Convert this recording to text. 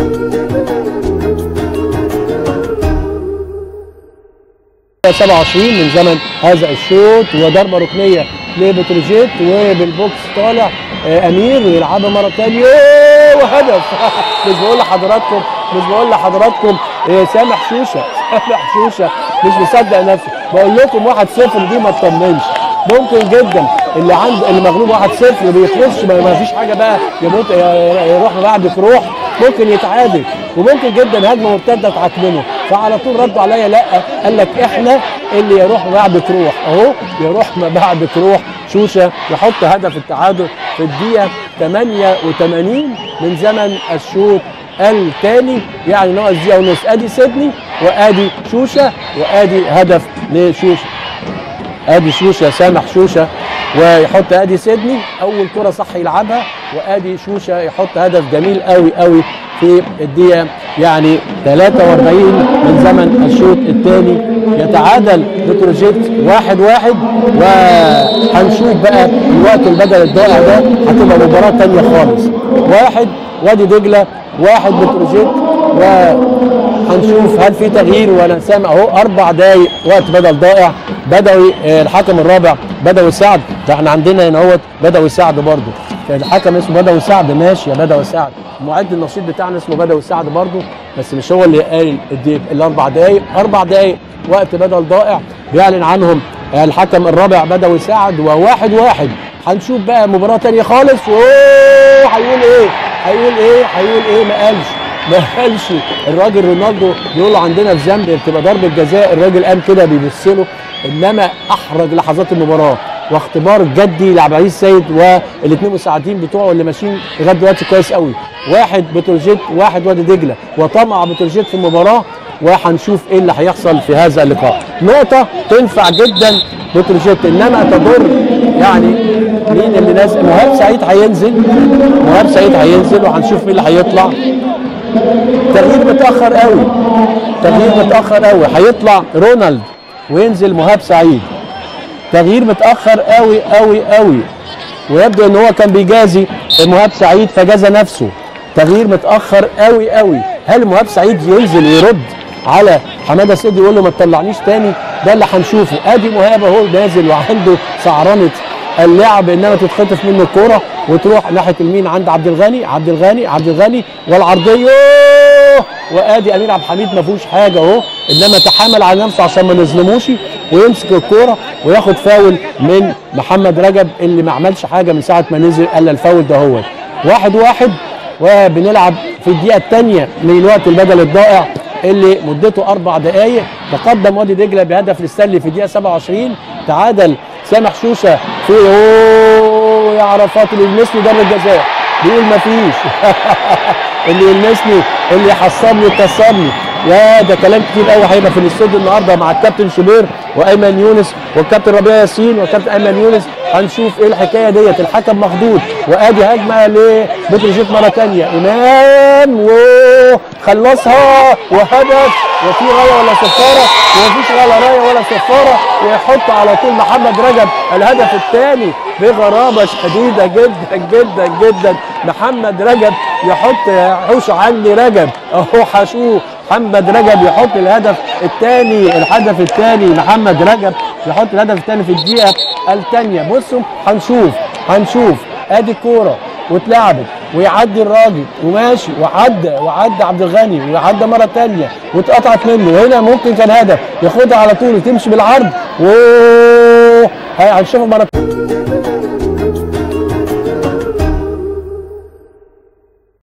27 من زمن هذا الشوط وضربه ركنيه لبتروجيت وبالبوكس طالع آه، امير ويلعبها مره ثانيه وهدف مش بقول لحضراتكم مش بقول لحضراتكم آه، سامح شوشه سامح شوشه مش مصدق نفسه بقول لكم 1-0 دي ما تطمنش ممكن جدا اللي عند اللي مغلوب 1-0 بيخش ما ما فيش حاجه بقى يموت يروح بعد روح ممكن يتعادل وممكن جدا هجمه مرتده تعكمنه فعلى طول ردوا عليا لا قال لك احنا اللي يروح بعد تروح اهو يروح ما بعد تروح شوشه يحط هدف التعادل في الدقيقه 88 من زمن الشوط الثاني يعني ناقص دقيقه ونص ادي سيدني وادي شوشه وادي هدف لشوشه ادي شوشه سامح شوشه ويحط ادي سيدني اول كره صح يلعبها وادي شوشه يحط هدف جميل قوي قوي في الدقيقه يعني 43 من زمن الشوط الثاني يتعادل بتروجيت واحد واحد وهنشوف بقى الوقت البدل الضائع ده هتبقى مباراه ثانيه خالص واحد وادي دجله واحد بتروجيت وهنشوف هل في تغيير ولا سامع اهو اربع دقايق وقت بدل ضائع بدوي آه، الحكم الرابع بدوي سعد ده احنا عندنا هنا اهوت بدوي سعد برضه الحكم اسمه بدوي سعد ماشي يا بدوي سعد معد النشيط بتاعنا اسمه بدوي سعد برضه بس مش هو اللي قال الدي- الاربع دقايق اربع دقايق وقت بدل ضائع بيعلن عنهم آه، الحكم الرابع بدوي سعد وواحد واحد هنشوف بقى مباراه تانية خالص اوه هيقول ايه هيقول ايه هيقول ايه ما قالش ما قالش الراجل رونالدو بيقول له عندنا في زامبيا بتبقى ضربه جزاء الراجل قام كده بيبص له انما احرج لحظات المباراه واختبار جدي لعبد العزيز السيد والاثنين مساعدين بتوعه اللي ماشيين لغايه دلوقتي كويس قوي واحد بتروجيت واحد وادي دجله وطمع بتروجيت في المباراه وهنشوف ايه اللي هيحصل في هذا اللقاء نقطه تنفع جدا بتروجيت انما تضر يعني مين اللي نازل مهاب سعيد هينزل مهاب سعيد هينزل وهنشوف مين اللي هيطلع تغيير متاخر قوي تغيير متاخر قوي هيطلع رونالد وينزل مهاب سعيد تغيير متاخر قوي قوي قوي ويبدو ان هو كان بيجازي مهاب سعيد فجازى نفسه تغيير متاخر قوي قوي هل مهاب سعيد ينزل ويرد على حماده سيد يقول له ما تطلعنيش تاني ده اللي هنشوفه ادي مهاب اهو نازل وعنده سعرنه اللعب انما تتخطف منه الكوره وتروح ناحيه اليمين عند عبد الغني عبد الغني عبد الغني والعرضيه وادي امير عبد الحميد ما فيهوش حاجه اهو انما تحامل على نفسه عشان ما نظلموش ويمسك الكوره وياخد فاول من محمد رجب اللي ما عملش حاجه من ساعه ما نزل الا الفاول ده هو واحد واحد وبنلعب في الدقيقه الثانيه من الوقت البدل الضائع اللي مدته اربع دقائق تقدم وادي دجله بهدف للسلي في الدقيقه 27 تعادل سامح شوشه في اوه يا عرفات اللي يلمسني ضربه جزاء بيقول ما فيش اللي يلمسني اللي يحصرني يكسرني يا ده كلام كتير قوي هيبقى في الاستوديو النهارده مع الكابتن شوبير وايمن يونس والكابتن ربيع ياسين والكابتن ايمن يونس هنشوف ايه الحكايه ديت الحكم مخضوض وادي هجمه لبتروجيت مره ثانيه امام وخلصها وهدف وفي رايه ولا صفاره ومفيش ولا رايه ولا صفاره ويحط على طول محمد رجب الهدف الثاني بغرابه شديده جدا جدا جدا محمد رجب يحط حوش عني رجب اهو حشوه محمد رجب يحط الهدف الثاني الهدف الثاني محمد رجب يحط الهدف الثاني في الدقيقه الثانيه بصوا هنشوف هنشوف ادي الكوره واتلعبت ويعدي الراجل وماشي وعدى وعدى عبد الغني وعدى مره ثانيه واتقطعت منه وهنا ممكن كان هدف ياخدها على طول وتمشي بالعرض و هنشوفها مره